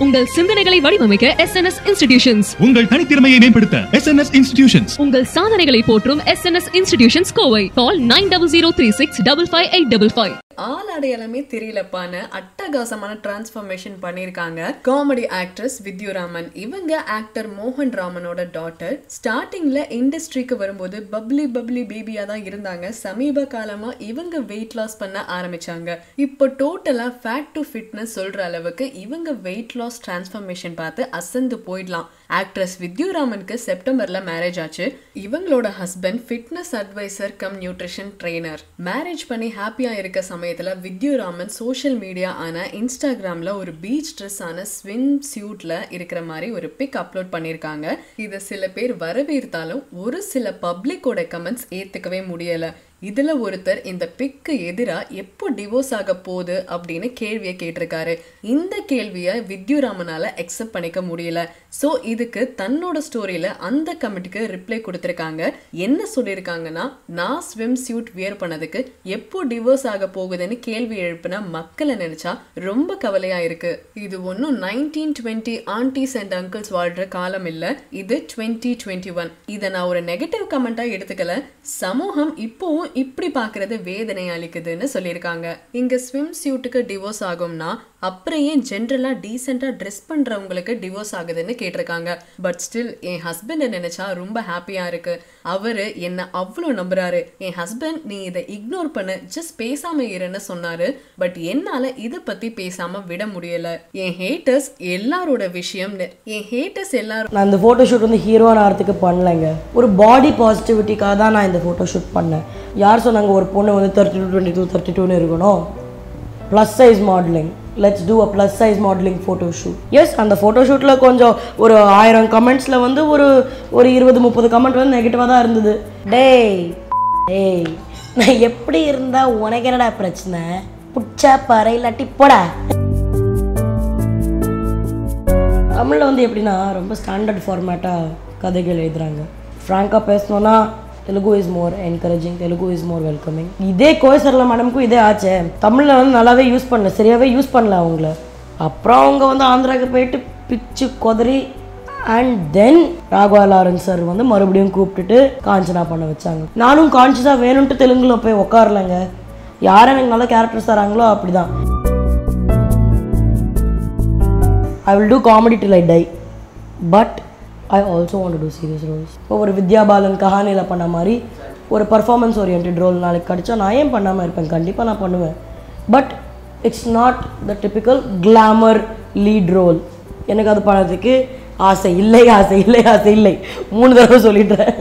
உங்கள் சிந்தனைகளை வடிவமைக்க எஸ் என் எஸ் இன்ஸ்டிடியூஷன்ஸ் உங்கள் தனித்திறமையை மேம்படுத்த எஸ்என்எஸ் இன்ஸ்டிடியூஷன்ஸ் உங்கள் சாதனைகளை போற்றும் S N S institutions Kovai call nine double zero three six double five eight double five ஆள் அடையாளமே தெரியலப்பான்னு அட்டகாசமான டிரான்ஸ்ஃபர்மேஷன் பண்ணியிருக்காங்க காமெடி ஆக்ட்ரஸ் வித்யுராமன் இவங்க ஆக்டர் மோகன் ராமனோட டாட்டர் ஸ்டார்டிங்ல இண்டஸ்ட்ரிக்கு வரும்போது பப்ளி பப்ளி பேபியா தான் இருந்தாங்க சமீப காலமா இவங்க வெயிட் லாஸ் பண்ண ஆரம்பிச்சாங்க இப்போ டோட்டலா ஃபேட் டு ஃபிட்னஸ் சொல்ற அளவுக்கு இவங்க வெயிட் லாஸ் டிரான்ஸ்ஃபர்மேஷன் பார்த்து அசந்து போயிடலாம் ஆக்ட்ரஸ் வித்யுராமனுக்கு செப்டம்பர்ல மேரேஜ் ஆச்சு இவங்களோட husband fitness advisor cum nutrition trainer marriage பண்ணி ஹாப்பியா இருக்க சமயத்துல வித்யுராமன் சோஷியல் மீடியா ஆன இன்ஸ்டாகிராம்ல ஒரு பீச் ட்ரெஸ் ஆன ஸ்விம் சியூட்ல இருக்கிற மாதிரி ஒரு பிக் அப்லோட் பண்ணியிருக்காங்க இதை சில பேர் வரவேற்றாலும் ஒரு சில பப்ளிக்கோட கமெண்ட்ஸ் ஏத்துக்கவே முடியல இதுல ஒருத்தர் இந்த பிக்கு எதிரா எப்போ டிவோர்ஸ் ஆக போகுது அப்படின்னு கேள்வியை கேட்டிருக்காரு இந்த கேள்வியை வித்யுராமனால அக்செப்ட் பண்ணிக்க முடியல சோ இதுக்கு தன்னோட ஸ்டோரியில அந்த கமெண்ட்டுக்கு ரிப்ளை கொடுத்திருக்காங்க என்ன சொல்லியிருக்காங்கன்னா நான் ஸ்விம் சூட் வியர் பண்ணதுக்கு எப்போ டிவோர்ஸ் ஆக போகுதுன்னு கேள்வி எழுப்பின மக்களை நினைச்சா ரொம்ப கவலையா இருக்கு இது ஒன்றும் nineteen twenty aunties and uncles வாழ்ற காலம் இல்ல இது டுவெண்ட்டி டுவெண்ட்டி ஒன் இதை நான் ஒரு நெகட்டிவ் கமெண்டா எடுத்துக்கல சமூகம் இப்போவும் இப்படி பார்க்கறது வேதனை அளிக்குதுன்னு சொல்லியிருக்காங்க இங்க ஸ்விம் சூட்டுக்கு டிவோர்ஸ் ஆகும்னா அப்புறம் ஏன் ஜென்ரலா டீசெண்டா ட்ரெஸ் பண்றவங்களுக்கு டிவோர்ஸ் ஆகுதுன்னு கேட்டிருக்காங்க பட் ஸ்டில் என் ஹஸ்பண்டை நினைச்சா ரொம்ப ஹாப்பியா இருக்கு அவரு என்ன அவ்வளோ நம்புறாரு என் ஹஸ்பண்ட் நீ இதை இக்னோர் பண்ண ஜஸ்ட் பேசாம இருன்னு சொன்னாரு பட் என்னால இதை பத்தி பேசாம விட முடியல என் ஹேட்டர்ஸ் எல்லாரோட விஷயம் என் ஹேட்டர்ஸ் எல்லாரும் நான் இந்த ஃபோட்டோ ஷூட் வந்து ஹீரோவான ஆகிறதுக்கு பண்ணலைங்க ஒரு பாடி பாசிட்டிவிட்டிக்காக தான் நான் இந்த ஃபோட்டோ ஷூட் பண்ணேன் யார் சொன்னாங்க ஒரு பொண்ணு வந்து thirty two twenty two thirty டூன்னு இருக்கணும் plus size modelling let's do a plus size modelling photo shoot yes அந்த ஃபோட்டோ ஷூட்டில் கொஞ்சம் ஒரு ஆயிரம் கமெண்ட்ஸில் வந்து ஒரு ஒரு இருபது முப்பது கமெண்ட் வந்து நெகட்டிவாக தான் இருந்தது டேய் டேய் நான் எப்படி இருந்தால் உனக்கு என்னடா பிரச்சனை புச்சா பாறை இல்லாட்டி போடா தமிழில் வந்து எப்படின்னா ரொம்ப ஸ்டாண்டர்ட் ஃபார்மேட்டாக கதைகள் எழுதுறாங்க ஃப்ராங்காக பேசணுன்னா Telugu is more encouraging Telugu is more welcoming இதே கோயசர்ல மேடமுக்கும் இதே ஆச்சே தமிழில் வந்து நல்லாவே யூஸ் பண்ணல சரியாகவே யூஸ் பண்ணல அவங்கள அப்புறம் அவங்க வந்து ஆந்திராவுக்கு போயிட்டு பிச்சு கொதறி and then Raghava Lawrence sir வந்து மறுபடியும் கூப்பிட்டுட்டு காஞ்சனா பண்ண வச்சாங்க நானும் கான்ஷியஸாக வேணும்ட்டு தெலுங்குல போய் உட்காரலங்க யார் எனக்கு நல்ல கேரக்டர்ஸ் தராங்களோ அப்படிதான் I will do comedy till I die but I also want to serious roles இப்போ ஒரு வித்யா பாலன் கஹானியில் பண்ண மாதிரி ஒரு பர்ஃபார்மன்ஸ் ஓரியன்ட் ரோல் நாளைக்கு கிடைச்சா நான் ஏன் பண்ணாமல் இருப்பேன் கண்டிப்பாக நான் பண்ணுவேன் but it's not the typical glamour lead role எனக்கு அது பண்ணதுக்கு ஆசை இல்லை ஆசை இல்லை ஆசை இல்லை மூணு தடவை சொல்லிடுறேன்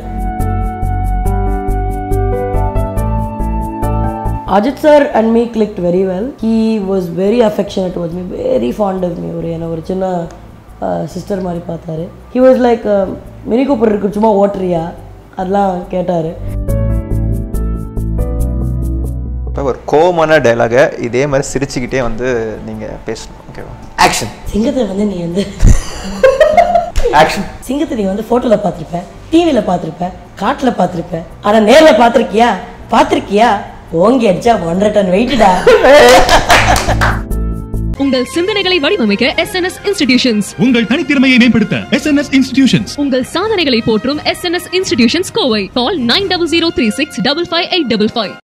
Ajith sir and me clicked very well he was very affectionate towards me very fond of me ஒரு என்ன ஒரு சின்ன சிஸ்டர் மாதிரி பார்த்தாரு he was like Mini Cooper இருக்கு சும்மா ஓட்டுறியா அதெல்லாம் கேட்டார் இப்போ ஒரு கோவமான டைலாகை இதே மாதிரி சிரிச்சுக்கிட்டே வந்து நீங்கள் பேசணும் ஓகேவா ஆக்ஷன் சிங்கத்தை வந்து நீ வந்து ஆக்ஷன் சிங்கத்தை நீ வந்து ஃபோட்டோவில் பார்த்துருப்ப டிவியில் பார்த்துருப்ப காட்டில் பார்த்துருப்ப ஆனால் நேரில் பார்த்துருக்கியா பார்த்துருக்கியா ஓங்கி அடிச்சா ஒன்றரை டன் வெயிட்டுடா உங்கள் சிந்தனைகளை வடிவமைக்க எஸ் என் எஸ் இன்ஸ்டிடியூஷன்ஸ் உங்கள் தனித்திறமையை மேம்படுத்த எஸ்என்எஸ் இன்ஸ்டிடியூஷன்ஸ் உங்கள் சாதனைகளை போற்றும் S N S institutions Kovai call nine double zero three six double five eight double five